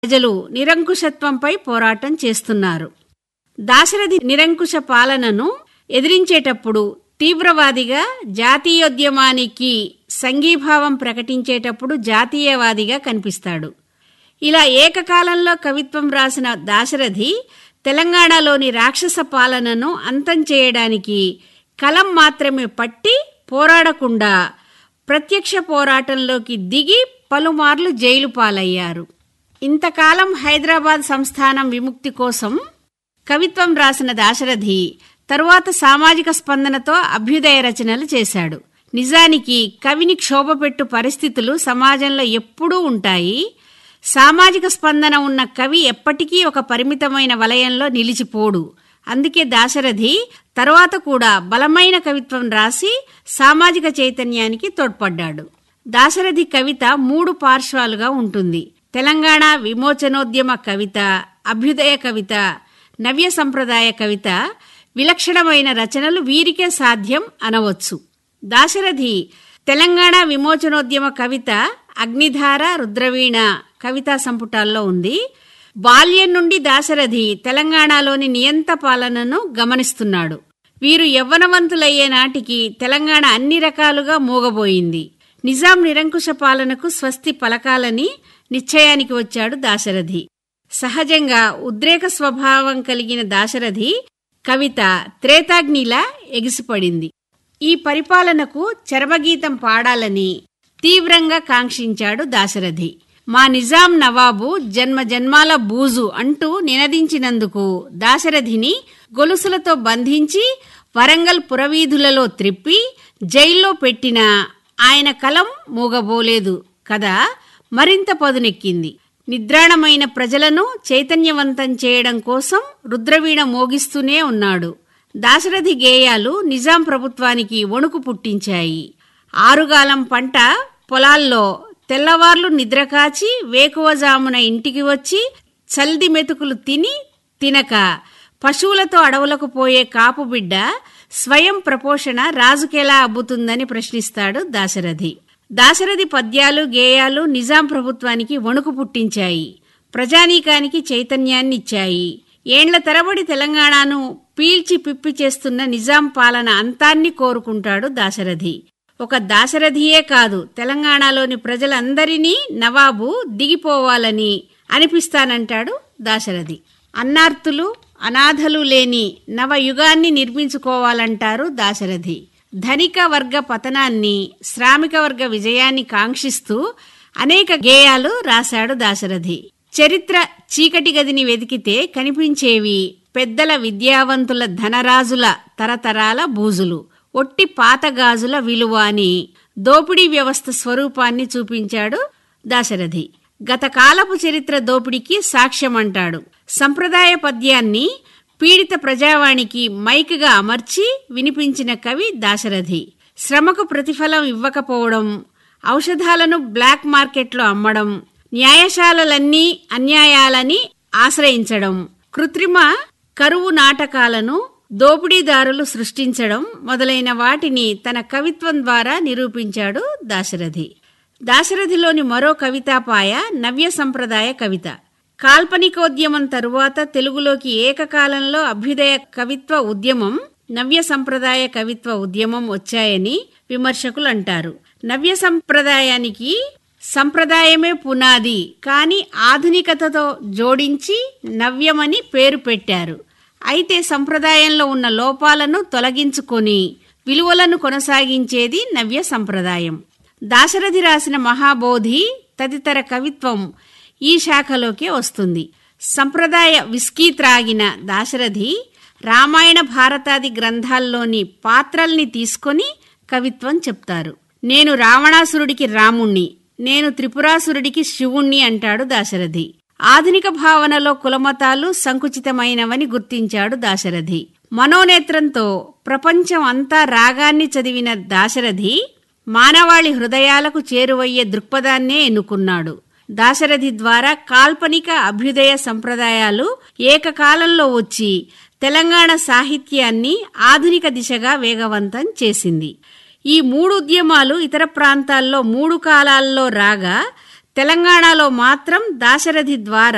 ప్రజలు నిరంకుశత్వంపై పోరాటం చేస్తున్నారు దాశరథి నిరంకుశ పాలనను ఎదిరించేటప్పుడు తీవ్రవాదిగా జాతీయోద్యమానికి సంఘీభావం ప్రకటించేటప్పుడు జాతీయవాదిగా కనిపిస్తాడు ఇలా ఏకకాలంలో కవిత్వం రాసిన దాశరథి తెలంగాణలోని రాక్షస పాలనను అంతం చేయడానికి కలం మాత్రమే పట్టి పోరాడకుండా ప్రత్యక్ష పోరాటంలోకి దిగి పలుమార్లు జైలు పాలయ్యారు ఇంతకాలం హైదరాబాద్ సంస్థానం విముక్తి కోసం కవిత్వం రాసిన దాశరథి తరువాత సామాజిక స్పందనతో అభ్యుదయ రచనలు చేశాడు నిజానికి కవిని క్షోభపెట్టు పరిస్థితులు సమాజంలో ఎప్పుడూ ఉంటాయి సామాజిక స్పందన ఉన్న కవి ఎప్పటికీ ఒక పరిమితమైన వలయంలో నిలిచిపోడు అందుకే దాశరథి తరువాత కూడా బలమైన కవిత్వం రాసి సామాజిక చైతన్యానికి తోడ్పడ్డాడు దాశరథి కవిత మూడు పార్శ్వాలుగా ఉంటుంది తెలంగాణ విమోచనోద్యమ కవిత అభ్యుదయ కవిత నవ్య సంప్రదాయ కవిత విలక్షణమైన రచనలు వీరికే సాధ్యం అనవచ్చు దాశరథి తెలంగాణ విమోచనోద్యమ కవిత అగ్నిధార రుద్రవీణ కవితా సంపుటాల్లో ఉంది బాల్యం నుండి దాశరథి తెలంగాణలోని నియంత పాలనను గమనిస్తున్నాడు వీరు యవ్వనవంతులయ్యే నాటికి తెలంగాణ అన్ని రకాలుగా మూగబోయింది నిజాం నిరంకుశ పాలనకు స్వస్తి పలకాలని నిశ్చయానికి వచ్చాడు దాశరథి సహజంగా ఉద్రేక స్వభావం కలిగిన దాశరథి కవిత త్రేతాగ్నిలా ఎగిసిపడింది ఈ పరిపాలనకు చరమగీతం పాడాలని తీవ్రంగా కాంక్షించాడు దాశరథి మా నిజాం నవాబు జన్మ జన్మాల బూజు అంటూ నినదించినందుకు దాశరథిని గొలుసులతో బంధించి వరంగల్ పురవీధులలో త్రిప్పి జైల్లో పెట్టిన ఆయన కలం మూగబోలేదు కదా మరింత పదునెక్కింది నిద్రాణమైన ప్రజలను చైతన్యవంతం చేయడం కోసం రుద్రవీణ మోగిస్తూనే ఉన్నాడు దాశరథి గేయాలు నిజాం ప్రభుత్వానికి వణుకు పుట్టించాయి ఆరుగాలం పంట పొలాల్లో తెల్లవార్లు నిద్రకాచి వేకువజామున ఇంటికి వచ్చి చల్ది మెతుకులు తిని తినక పశువులతో అడవులకు పోయే కాపు బిడ్డ స్వయం ప్రపోషణ రాజుకెలా అబ్బుతుందని ప్రశ్నిస్తాడు దాశరథి దాశరథి పద్యాలు గేయాలు నిజాం ప్రభుత్వానికి వణుకు పుట్టించాయి ప్రజానీకానికి చైతన్యాన్నిచ్చాయి ఏండ్ల తరబడి తెలంగాణను పీల్చి పిప్పి చేస్తున్న నిజాం పాలన అంతాన్ని కోరుకుంటాడు దాశరథి ఒక దాశరథియే కాదు తెలంగాణలోని ప్రజలందరినీ నవాబు దిగిపోవాలని అనిపిస్తానంటాడు దాశరథి అన్నార్తులు అనాథలు లేని నవయుగాన్ని నిర్మించుకోవాలంటారు దాశరథి ధనిక వర్గ పతనాన్ని శ్రామిక వర్గ విజయాన్ని కాంక్షిస్తూ అనేక గేయాలు రాశాడు దాశరథి చరిత్ర చీకటి గదిని వెతికితే కనిపించేవి పెద్దల విద్యావంతుల ధనరాజుల తరతరాల బూజులు ఒట్టి పాతగాజుల విలువ అని దోపిడీ వ్యవస్థ స్వరూపాన్ని చూపించాడు దాశరథి గతకాలపు చరిత్ర దోపిడీకి సాక్ష్యమంటాడు సంప్రదాయ పద్యాన్ని పీడిత ప్రజావాణికి మైక్గా అమర్చి వినిపించిన కవి దాశరథి శ్రమకు ప్రతిఫలం ఇవ్వకపోవడం ఔషధాలను బ్లాక్ మార్కెట్లో అమ్మడం న్యాయశాలలన్నీ అన్యాయాలని ఆశ్రయించడం కృత్రిమ కరువు నాటకాలను దోపిడీదారులు సృష్టించడం మొదలైన వాటిని తన కవిత్వం ద్వారా నిరూపించాడు దాశరథి దాశరథిలోని మరో కవితాపాయ నవ్య సంప్రదాయ కవిత కాల్పనికోద్యమం తరువాత తెలుగులోకి ఏకకాలంలో అభ్యుదయ కవిత్వ ఉద్యమం నవ్య సంప్రదాయ కవిత్వ ఉద్యమం వచ్చాయని విమర్శకులు అంటారు నవ్య సంప్రదాయానికి సంప్రదాయమే పునాది కాని ఆధునికతతో జోడించి నవ్యమని పేరు పెట్టారు అయితే సంప్రదాయంలో ఉన్న లోపాలను తొలగించుకొని విలువలను కొనసాగించేది నవ్య సంప్రదాయం దాశరథి రాసిన మహాబోధి తదితర కవిత్వం ఈ శాఖలోకే వస్తుంది సంప్రదాయ విస్కీ త్రాగిన దాశరథి రామాయణ భారతాది గ్రంథాల్లోని పాత్రల్ని తీసుకొని కవిత్వం చెప్తారు నేను రావణాసురుడికి రాముణ్ణి నేను త్రిపురాసురుడికి శివుణ్ణి అంటాడు దాశరథి ఆధునిక భావనలో కులమతాలు సంకుచితమైనవని గుర్తించాడు దాశరథి మనోనేత్రంతో ప్రపంచం అంతా రాగాన్ని చదివిన దాశరథి మానవాళి హృదయాలకు చేరువయ్యే దృక్పథాన్నే ఎన్నుకున్నాడు దాశరథి ద్వారా కాల్పనిక అభ్యుదయ సంప్రదాయాలు ఏకకాలంలో వచ్చి తెలంగాణ సాహిత్యాన్ని ఆధునిక దిశగా వేగవంతం చేసింది ఈ మూడు ఉద్యమాలు ఇతర ప్రాంతాల్లో మూడు కాలాల్లో రాగా తెలంగాణలో మాత్రం దాశరథి ద్వారా